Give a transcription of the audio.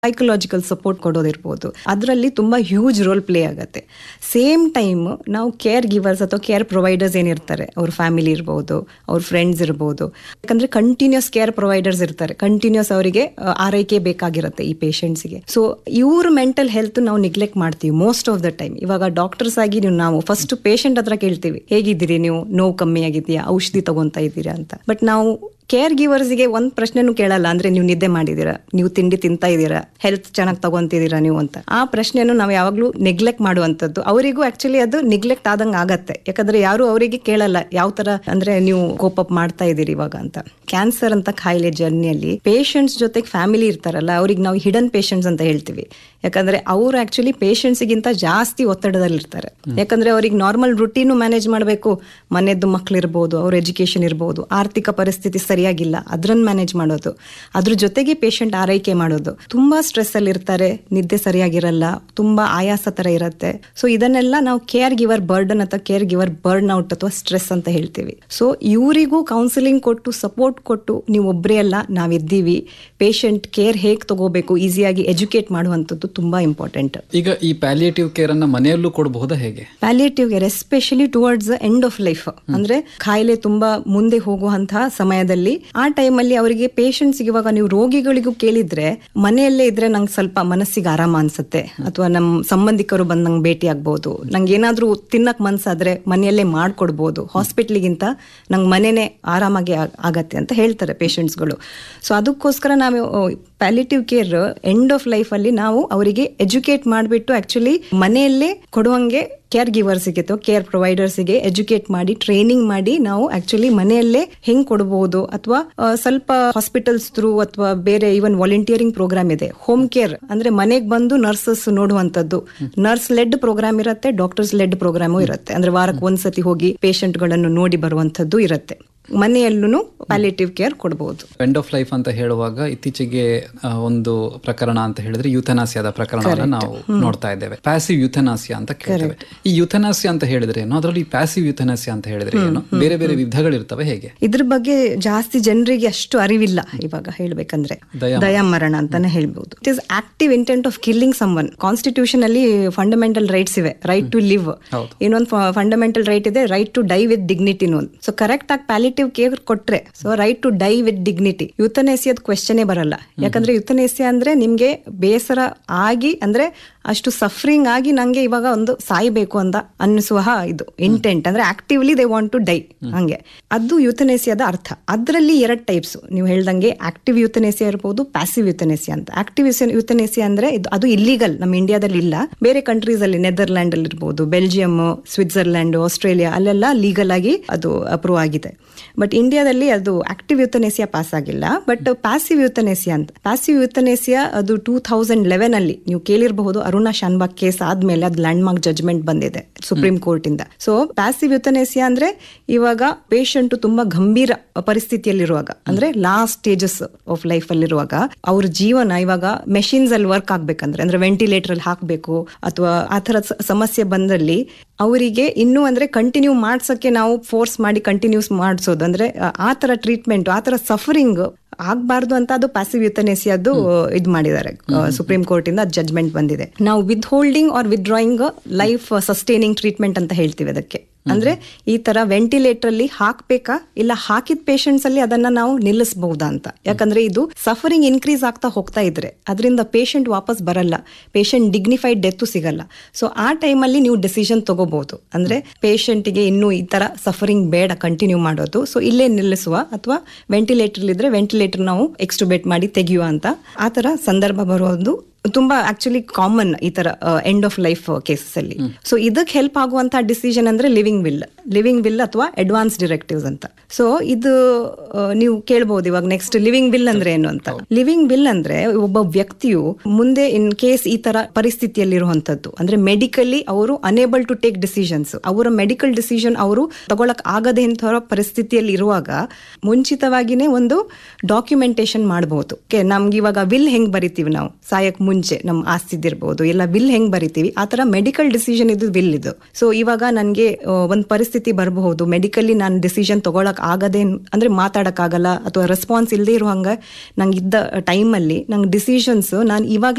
Psychological support ಕೊಡೋದಿರ್ಬೋದು ಅದರಲ್ಲಿ ತುಂಬ ಹ್ಯೂಜ್ ರೋಲ್ ಪ್ಲೇ ಆಗುತ್ತೆ ಸೇಮ್ ಟೈಮ್ ನಾವು ಕೇರ್ ಗಿವರ್ಸ್ ಅಥವಾ ಕೇರ್ ಪ್ರೊವೈಡರ್ಸ್ ಏನಿರ್ತಾರೆ ಅವ್ರ ಫ್ಯಾಮಿಲಿ ಇರ್ಬೋದು ಅವ್ರ ಫ್ರೆಂಡ್ಸ್ ಇರ್ಬೋದು ಯಾಕಂದ್ರೆ ಕಂಟಿನ್ಯೂಸ್ ಕೇರ್ ಪ್ರೊವೈಡರ್ಸ್ ಇರ್ತಾರೆ ಕಂಟಿನ್ಯೂಸ್ ಅವರಿಗೆ ಆರೈಕೆ ಬೇಕಾಗಿರುತ್ತೆ ಈ ಪೇಷಂಟ್ಸ್ಗೆ ಸೊ ಇವ್ರ ಮೆಂಟಲ್ ಹೆಲ್ತ್ ನಾವು ನಿಗ್ಲೆಕ್ಟ್ ಮಾಡ್ತೀವಿ ಮೋಸ್ಟ್ ಆಫ್ ದ ಟೈಮ್ ಇವಾಗ ಡಾಕ್ಟರ್ಸ್ ಆಗಿ ನೀವು ನಾವು ಫಸ್ಟ್ ಪೇಷಂಟ್ ಹತ್ರ ಕೇಳ್ತೀವಿ ಹೇಗಿದ್ದೀರಿ ನೀವು ನೋವು ಕಮ್ಮಿ ಆಗಿದೆಯಾ ಔಷಧಿ ತಗೊಂತಾ ಇದ್ದೀರಾ ಅಂತ ಬಟ್ ನಾವು ಕೇರ್ ಗಿವರ್ಸ್ಗೆ ಒಂದ್ ಪ್ರಶ್ನೆನೂ ಕೇಳಲ್ಲ ಅಂದ್ರೆ ನೀವು ನಿದ್ದೆ ಮಾಡಿದೀರಾ ನೀವು ತಿಂಡಿ ತಿಂತಾ ಇದ್ದೀರಾ ಹೆಲ್ತ್ ಚೆನ್ನಾಗಿ ತಗೊಂತಿದ್ದೀರಾ ನೀವು ಅಂತ ಆ ಪ್ರಶ್ನೆಯನ್ನು ನಾವು ಯಾವಾಗ್ಲೂ ನೆಗ್ಲೆಕ್ಟ್ ಮಾಡುವಂತದ್ದು ಅವರಿಗೂ ಆಕ್ಚುಲಿ ಅದು ನೆಗ್ಲೆಕ್ಟ್ ಆದಂಗೆ ಆಗತ್ತೆ ಯಾಕಂದ್ರೆ ಯಾರು ಅವರಿಗೆ ಕೇಳಲ್ಲ ಯಾವ ತರ ಅಂದ್ರೆ ನೀವು ಕೋಪ್ ಅಪ್ ಮಾಡ್ತಾ ಇದ್ದೀರಿ ಇವಾಗ ಅಂತ ಕ್ಯಾನ್ಸರ್ ಅಂತ ಕಾಯಿಲೆ ಜರ್ನಿಯಲ್ಲಿ ಪೇಷಂಟ್ಸ್ ಜೊತೆಗೆ ಫ್ಯಾಮಿಲಿ ಇರ್ತಾರಲ್ಲ ಅವ್ರಿಗೆ ನಾವು ಹಿಡನ್ ಪೇಷಂಟ್ಸ್ ಅಂತ ಹೇಳ್ತೀವಿ ಯಾಕಂದ್ರೆ ಅವರು ಆಕ್ಚುಲಿ ಪೇಷಂಟ್ಸ್ಗಿಂತ ಜಾಸ್ತಿ ಒತ್ತಡದಲ್ಲಿರ್ತಾರೆ ಯಾಕಂದ್ರೆ ಅವ್ರಿಗೆ ನಾರ್ಮಲ್ ರುಟೀನು ಮ್ಯಾನೇಜ್ ಮಾಡಬೇಕು ಮನೆಯದ್ದು ಮಕ್ಳು ಇರ್ಬೋದು ಅವ್ರ ಎಜುಕೇಶನ್ ಇರ್ಬೋದು ಆರ್ಥಿಕ ಪರಿಸ್ಥಿತಿ ಸರಿಯಾಗಿಲ್ಲ ಅದ್ರನ್ನ ಮ್ಯಾನೇಜ್ ಮಾಡೋದು ಅದ್ರ ಜೊತೆಗೆ ಪೇಷಂಟ್ ಆರೈಕೆ ಮಾಡೋದು ತುಂಬಾ ಸ್ಟ್ರೆಸ್ ಅಲ್ಲಿ ಇರ್ತಾರೆ ನಿದ್ದೆ ಸರಿಯಾಗಿರಲ್ಲ ತುಂಬಾ ಆಯಾಸ ತರ ಇರುತ್ತೆ ಸೊ ಇದನ್ನೆಲ್ಲ ನಾವು ಕೇರ್ ಗಿವರ್ ಬರ್ಡನ್ ಅಥವಾ ಕೇರ್ ಗಿವರ್ ಬರ್ನ್ ಔಟ್ ಅಥವಾ ಸ್ಟ್ರೆಸ್ ಅಂತ ಹೇಳ್ತೀವಿ ಸೊ ಇವರಿಗೂ ಕೌನ್ಸಿಲಿಂಗ್ ಕೊಟ್ಟು ಸಪೋರ್ಟ್ ಕೊಟ್ಟು ನೀವು ಒಬ್ಬರೇ ಅಲ್ಲ ನಾವಿದ್ದೀವಿ ಪೇಷಂಟ್ ಕೇರ್ ಹೇಗೆ ತಗೋಬೇಕು ಈಸಿಯಾಗಿ ಎಜುಕೇಟ್ ಮಾಡುವಂಥದ್ದು ತುಂಬಾ ಇಂಪಾರ್ಟೆಂಟ್ ಈಗ ಈ ಪ್ಯಾಲಿಯೇಟಿವ್ ಕೇರ್ ಅನ್ನ ಮನೆಯಲ್ಲೂ ಕೊಡಬಹುದಾ ಹೇಗೆ palliative care especially towards end of life ಅಂದ್ರೆ ಕಾಯಿಲೆ ತುಂಬಾ ಮುಂದೆ ಹೋಗುವಂತಹ ಸಮಯದಲ್ಲಿ ಆ ಟೈಮಲ್ಲಿ ಅವರಿಗೆ ಪೇಷಂಟ್ಸ್ ಇವಾಗ ನೀವು ರೋಗಿಗಳಿಗೂ ಕೇಳಿದ್ರೆ ಮನೆಯಲ್ಲೇ ಇದ್ರೆ ನಂಗೆ ಸ್ವಲ್ಪ ಮನಸ್ಸಿಗೆ ಆರಾಮ ಅನ್ಸುತ್ತೆ ಅಥವಾ ನಮ್ಮ ಸಂಬಂಧಿಕರು ಬಂದ್ ನಂಗೆ ಭೇಟಿ ಆಗ್ಬೋದು ನಂಗೆ ಏನಾದ್ರೂ ತಿನ್ನಕ್ ಮನ್ಸಾದ್ರೆ ಮನೆಯಲ್ಲೇ ಮಾಡ್ಕೊಡ್ಬೋದು ಹಾಸ್ಪಿಟ್ಲಿಗಿಂತ ನಂಗೆ ಮನೆನೇ ಆರಾಮಾಗಿ ಆಗ್- ಆಗತ್ತೆ ಅಂತ ಹೇಳ್ತಾರೆ ಪೇಷಂಟ್ಸ್ಗಳು ಸೊ ಅದಕ್ಕೋಸ್ಕರ ನಾವು palliative care end of life ಅಲ್ಲಿ ನಾವು ಅವರಿಗೆ ಎಜುಕೇಟ್ ಮಾಡಿಬಿಟ್ಟು ಆಕ್ಚುಲಿ ಮನೆಯಲ್ಲೇ ಕೊಡುವಂಗೆ ಕೇರ್ ಗಿವರ್ಸಿಗೆ ಅಥವಾ ಕೇರ್ ಪ್ರೊವೈಡರ್ಸಿಗೆ ಎಜುಕೇಟ್ ಮಾಡಿ ಟ್ರೈನಿಂಗ್ ಮಾಡಿ ನಾವು ಆಕ್ಚುಲಿ ಮನೆಯಲ್ಲೇ ಹೆಂಗ್ ಕೊಡಬಹುದು ಅಥವಾ ಸ್ವಲ್ಪ ಹಾಸ್ಪಿಟಲ್ಸ್ ಥ್ರೂ ಅಥವಾ ಬೇರೆ ಈವನ್ ವಾಲಂಟಿಯರಿಂಗ್ ಪ್ರೋಗ್ರಾಮ್ ಇದೆ ಹೋಮ್ ಕೇರ್ ಅಂದ್ರೆ ಮನೆಗೆ ಬಂದು ನರ್ಸಸ್ ನೋಡುವಂತದ್ದು ನರ್ಸ್ ಲೆಡ್ ಪ್ರೋಗ್ರಾಮ್ ಇರುತ್ತೆ ಡಾಕ್ಟರ್ಸ್ ಲೆಡ್ ಪ್ರೋಗ್ರಾಮು ಇರುತ್ತೆ ಅಂದ್ರೆ ವಾರಕ್ಕೆ ಒಂದ್ಸತಿ ಹೋಗಿ ಪೇಷಂಟ್ ಗಳನ್ನು ನೋಡಿ ಬರುವಂತದ್ದು ಇರುತ್ತೆ ಮನೆಯಲ್ಲೂ ಪ್ಯಾಲಿಟಿವ್ ಕೇರ್ ಕೊಡಬಹುದು ಎಂಡ್ ಆಫ್ ಲೈಫ್ ಅಂತ ಹೇಳುವಾಗ ಇತ್ತೀಚೆಗೆ ಆ, ಒಂದು ಪ್ರಕರಣ ಅಂತ ಹೇಳಿದ್ರೆ ಯುಥನಾಸಿಯಾದ ಪ್ರಕರಣವನ್ನ ನಾವು ನೋಡ್ತಾ ಇದ್ದೇವೆ ಪ್ಯಾಸಿವ್ ಯುಥನಾಸಿಯಾ ಅಂತ ಕೇಳ್ತೇವೆ ಈ ಯುಥನಾಸಿಯಾ ಅಂತ ಹೇಳಿದ್ರೆ ಏನು ಅದರಲ್ಲಿ ಪ್ಯಾಸಿವ್ ಯುಥನಾಸಿಯಾ ಅಂತ ಹೇಳಿದ್ರೆ ಏನು ಬೇರೆ ಬೇರೆ ವಿಧಗಳಿರ್ತವೆ ಹೇಗೆ ಇದ್ರ ಬಗ್ಗೆ ಜಾಸ್ತಿ ಜನರಿಗೆ ಅಷ್ಟು ಅರಿವಿಲ್ಲ ಇವಾಗ ಹೇಳ್ಬೇಕಂದ್ರೆ ದಯಾ ದಯಾಮರಣ ಅಂತಾನೆ ಹೇಳ್ಬಹುದು it is active intent of killing someone constitution ಅಲ್ಲಿ ಫಂಡಮೆಂಟಲ್ ರೈಟ್ಸ್ ಇವೆ ರೈಟ್ ಟು ಲಿವ್ ಹೌದು. ಇನ್ನೊಂದು ಫಂಡಮೆಂಟಲ್ ರೈಟ್ ಇದೆ right to die with dignity ಒಂದು ಸೊ ಕರೆಕ್ಟ್ ಆಗಿ ಪ್ಯಾಲಿಟಿವ್ ಕೇರ್ ಕೊಟ್ರೆ so right to die with dignity ಯುತನೇಸಿಯದ ಕ್ವೆಶನೇ ಬರಲ್ಲ ಯಾಕಂದ್ರೆ ಯುತನೇಸಿಯಾ ಅಂದ್ರೆ ನಿಮ್ಗೆ ಬೇಸರ ಆಗಿ ಅಂದ್ರೆ ಅಷ್ಟು ಸಫರಿಂಗ್ ಆಗಿ ನಂಗೆ ಇವಾಗ ಒಂದು ಸಾಯ್ಬೇಕು ಅಂತ ಅನ್ನಿಸುವ ಇದು ಇಂಟೆಂಟ್ ಅಂದ್ರೆ actively they want to die ಹಂಗೆ ಅದು ಯುತನೇಸಿಯಾದ ಅರ್ಥ ಅದರಲ್ಲಿ ಎರಡು ಟೈಪ್ಸ್ ನೀವು ಹೇಳ್ದಂಗೆ ಆಕ್ಟಿವ್ ಯುತನೇಸಿಯಾ ಇರ್ಬೋದು ಪ್ಯಾಸಿವ್ ಯುತನೇಸಿಯಾ ಅಂತ ಆಕ್ಟಿವ್ ಯುತನೇಸಿಯಾ ಅಂದ್ರೆ ಇದು ಅದು ಇಲ್ಲಿಗಲ್ ನಮ್ಮ ಇಂಡಿಯಾದಲ್ಲಿ ಇಲ್ಲ ಬೇರೆ ಕಂಟ್ರೀಸ್ ಅಲ್ಲಿ ನೆದರ್ಲ್ಯಾಂಡ್ ಅಲ್ಲಿ ಇರ್ಬೋದು ಬೆಲ್ಜಿಯಂ ಸ್ವಿಟ್ಜರ್ಲ್ಯಾಂಡ್ ಆಸ್ಟ್ರೇಲಿಯಾ ಅಲ್ಲೆಲ್ಲ ಲೀಗಲ್ ಆಗಿ ಅದು ಅಪ್ರೂವ್ ಆಗಿದೆ ಬಟ್ ಇಂಡಿಯಾದಲ್ಲಿ ಅದು ಆಕ್ಟಿವ್ ಯುತನೇಸಿಯಾ ಪಾಸ್ ಆಗಿಲ್ಲ ಬಟ್ ಪ್ಯಾಸಿವ್ ಯುತನೇಸಿಯಾ ಅಂತ ಪ್ಯಾಸಿವ್ ಯುತನೇಸಿಯಾ ಅದು ಟೂ ತೌಸಂಡ್ ಲೆವೆನ್ ಅಲ್ಲಿ ನೀವು ಕೇಳಿರಬಹುದು ಅರುಣಾ ಶಾನ್ಬಾಗ್ ಕೇಸ್ ಆದ್ಮೇಲೆ ಅದು ಲ್ಯಾಂಡ್ ಮಾರ್ಕ್ ಜಜ್ಮೆಂಟ್ ಬಂದಿದೆ ಸುಪ್ರೀಂ ಕೋರ್ಟ್ ಇಂದ ಸೊ ಪ್ಯಾಸಿವ್ ಯುತನೇಸಿಯಾ ಅಂದ್ರೆ ಇವಾಗ ಪೇಷಂಟ್ ತುಂಬಾ ಗಂಭೀರ ಪರಿಸ್ಥಿತಿಯಲ್ಲಿರುವಾಗ ಅಂದ್ರೆ ಲಾಸ್ಟ್ ಸ್ಟೇಜಸ್ ಆಫ್ ಲೈಫ್ ಅಲ್ಲಿರುವಾಗ ಅವ್ರ ಜೀವನ ಇವಾಗ ಮೆಷಿನ್ಸ್ ಅಲ್ಲಿ ವರ್ಕ್ ಆಗ್ಬೇಕಂದ್ರೆ ಅಂದ್ರೆ ವೆಂಟಿಲೇಟರ್ ಅಲ್ಲಿ ಹಾಕ್ಬೇಕು ಅಥವಾ ಆ ತರ ಸ- ಸಮಸ್ಯೆ ಬಂದಲ್ಲಿ ಅವರಿಗೆ ಇನ್ನೂ ಅಂದ್ರೆ ಕಂಟಿನ್ಯೂ ಮಾಡ್ಸಕ್ಕೆ ನಾವು ಫೋರ್ಸ್ ಮಾಡಿ ಕಂಟಿನ್ಯೂಸ್ ಮಾಡಿಸೋದು ಅಂದ್ರೆ ಆ- ಆ ತರ ಟ್ರೀಟ್ಮೆಂಟ್ ಆ ತರ ಸಫರಿಂಗ್ ಆಗ್ಬಾರ್ದು ಅಂತ ಅದು ಪ್ಯಾಸಿವ್ ಯುತನೇಸಿಯದ್ದು ಇದು ಮಾಡಿದ್ದಾರೆ ಸುಪ್ರೀಂ ಕೋರ್ಟ್ ಇಂದ ಜಜ್ಮೆಂಟ್ ಬಂದಿದೆ ನಾವು withholding or withdrawing life sustaining treatment ಅಂತ ಹೇಳ್ತೀವಿ ಅದಕ್ಕೆ ಅಂದ್ರೆ ಈ ತರ ವೆಂಟಿಲೇಟರ್ ಅಲ್ಲಿ ಹಾಕ್ಬೇಕಾ ಇಲ್ಲ ಹಾಕಿದ ಪೇಷಂಟ್ಸ್ ಅಲ್ಲಿ ಅದನ್ನ ನಾವು ನಿಲ್ಲಿಸಬಹುದಾ ಅಂತ ಯಾಕಂದ್ರೆ ಇದು ಸಫರಿಂಗ್ ಇನ್ಕ್ರೀಸ್ ಆಗ್ತಾ ಹೋಗ್ತಾ ಇದ್ರೆ ಅದರಿಂದ ಪೇಷಂಟ್ ವಾಪಸ್ ಬರಲ್ಲ ಪೇಷಂಟ್ ಡಿಗ್ನಿಫೈಡ್ ಡೆತ್ ಸಿಗಲ್ಲ ಸೊ ಆ ಟೈಮಲ್ಲಿ ನೀವು ಡಿಸಿಷನ್ ತಗೋಬಹುದು ಅಂದ್ರೆ ಪೇಷಂಟ್ಗೆ ಇನ್ನೂ ಈ ತರ ಸಫರಿಂಗ್ ಬೇಡ ಕಂಟಿನ್ಯೂ ಮಾಡೋದು ಸೊ ಇಲ್ಲೇ ನಿಲ್ಲಿಸುವ ಅಥವಾ ವೆಂಟಿಲೇಟರ್ ಇದ್ರೆ ವೆಂಟಿಲೇಟರ್ ನಾವು ಎಕ್ಸ್ಟುಬೇಟ್ ಮಾಡಿ ತೆಗೆಯುವ ಅಂತ ಆ ತರ ಸಂದರ್ಭ ಬರೋದು ತುಂಬಾ ಆಕ್ಚುಲಿ ಕಾಮನ್ ಈ ತರ ಎಂಡ್ ಆಫ್ ಲೈಫ್ ಕೇಸಸ್ ಅಲ್ಲಿ ಸೊ ಇದಕ್ಕೆ ಹೆಲ್ಪ್ ಆಗುವಂತ ಡಿಸಿಷನ್ ಅಂದ್ರೆ ಲಿವಿಂಗ್ ವಿಲ್ ಲಿವಿಂಗ್ ವಿಲ್ ಅಥವಾ ಅಡ್ವಾನ್ಸ್ ಡಿರೆಕ್ಟಿವ್ಸ್ ಅಂತ ಸೊ ಇದು ಆ, ನೀವು ಕೇಳ್ಬಹುದು ಇವಾಗ ನೆಕ್ಸ್ಟ್ ಲಿವಿಂಗ್ ವಿಲ್ ಅಂದ್ರೆ ಏನು ಅಂತ ಲಿವಿಂಗ್ ವಿಲ್ ಅಂದ್ರೆ ಒಬ್ಬ ವ್ಯಕ್ತಿಯು ಮುಂದೆ ಇನ್ ಕೇಸ್ ಈ ತರ ಪರಿಸ್ಥಿತಿಯಲ್ಲಿರುವಂತದ್ದು ಅಂದ್ರೆ ಮೆಡಿಕಲಿ ಅವರು ಅನೇಬಲ್ ಟು ಟೇಕ್ ಡಿಸಿಷನ್ಸ್ ಅವರ ಮೆಡಿಕಲ್ ಡಿಸಿಷನ್ ಅವರು ತಗೊಳಕ್ ಆಗದೆ ಇಂಥ ಪರಿಸ್ಥಿತಿಯಲ್ಲಿ ಇರುವಾಗ ಮುಂಚಿತವಾಗಿನೇ ಒಂದು ಡಾಕ್ಯುಮೆಂಟೇಶನ್ ಮಾಡಬಹುದು ನಮ್ಗೆ ಇವಾಗ ವಿಲ್ ಹೆಂಗ್ ಬರಿತೀವಿ ನಾವು ಸಾಯಕ್ ಮುಂಚೆ ನಮ್ಮ ಆಸ್ತಿದಿರ್ಬೋದು ಎಲ್ಲ ವಿಲ್ ಹೆಂಗ್ ಬರಿತೀವಿ ಆ ತರ ಮೆಡಿಕಲ್ ಡಿಸಿಷನ್ ಇದು ವಿಲ್ ಇದು ಸೊ ಇವಾಗ ನನಗೆ ಒಂದು ಪರಿಸ್ಥಿತಿ ಬರಬಹುದು ಮೆಡಿಕಲಿ ನಾನು ಡಿಸಿಷನ್ ತಗೊಳಕ್ ಆಗದೆ ಅಂದ್ರೆ ಮಾತಾಡಕ್ ಆಗಲ್ಲ ಅಥವಾ ರೆಸ್ಪಾನ್ಸ್ ಇಲ್ಲದೆ ಇರುವಂಗ ನಂಗೆ ಇದ್ದ ಟೈಮಲ್ಲಿ ನಂಗೆ ಡಿಸಿಷನ್ಸ್ ನಾನು ಇವಾಗ